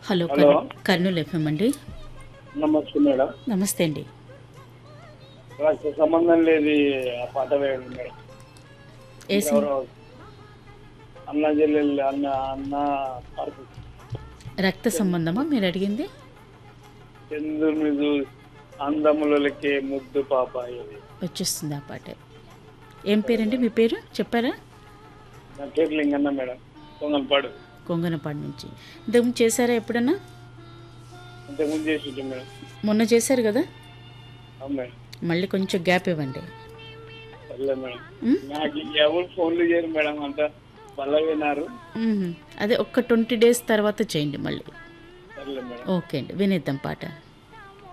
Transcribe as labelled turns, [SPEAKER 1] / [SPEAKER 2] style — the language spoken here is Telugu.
[SPEAKER 1] Hello
[SPEAKER 2] hello.
[SPEAKER 1] కర్- కర్నూలు ఎఫ్ఎం అండి
[SPEAKER 2] నమస్తే మేడం
[SPEAKER 1] నమస్తే అండి
[SPEAKER 2] నాకు సంబంధం లేదు ఆ పాట వేయండి మేడం
[SPEAKER 1] ఏ సినిమా
[SPEAKER 2] ఎవరో అన్న చెల్లెలు అన్న అన్న పార్కు
[SPEAKER 1] రక్త సంబంధమా మీరు అడిగింది
[SPEAKER 2] చంద్రుని చూ- అందములకే ముద్దు పాప ఇది
[SPEAKER 1] వచ్చేస్తుంది ఆ పాటే ఏం పేరండి మీ పేరు చెప్పారా
[SPEAKER 2] నా పేరు లింగన్న మేడం పొంగల్పాడు
[SPEAKER 1] కొంగనపాడు నుంచి ఇంతకుముందు చేశారా ఎప్పుడన్నా
[SPEAKER 2] ఇంతకుముందు చేసి మేడం
[SPEAKER 1] మొన్న చేశారు కదా
[SPEAKER 2] అవును మేడం
[SPEAKER 1] మళ్ళీ కొంచెం గ్యాప్ ఇవ్వండి
[SPEAKER 2] సర్లే మేడం
[SPEAKER 1] ఉమ్?
[SPEAKER 2] నాకు ఎవరు ఫోన్లు చేయరు మేడం అంతా మళ్ళా విన్నారు
[SPEAKER 1] మ్మ్. అదే ఒక్క ట్వంటీ డేస్ తర్వాత చేయండి మళ్ళీ
[SPEAKER 2] సర్లే మేడం
[SPEAKER 1] ఓకే అండి వినేద్దాం పాట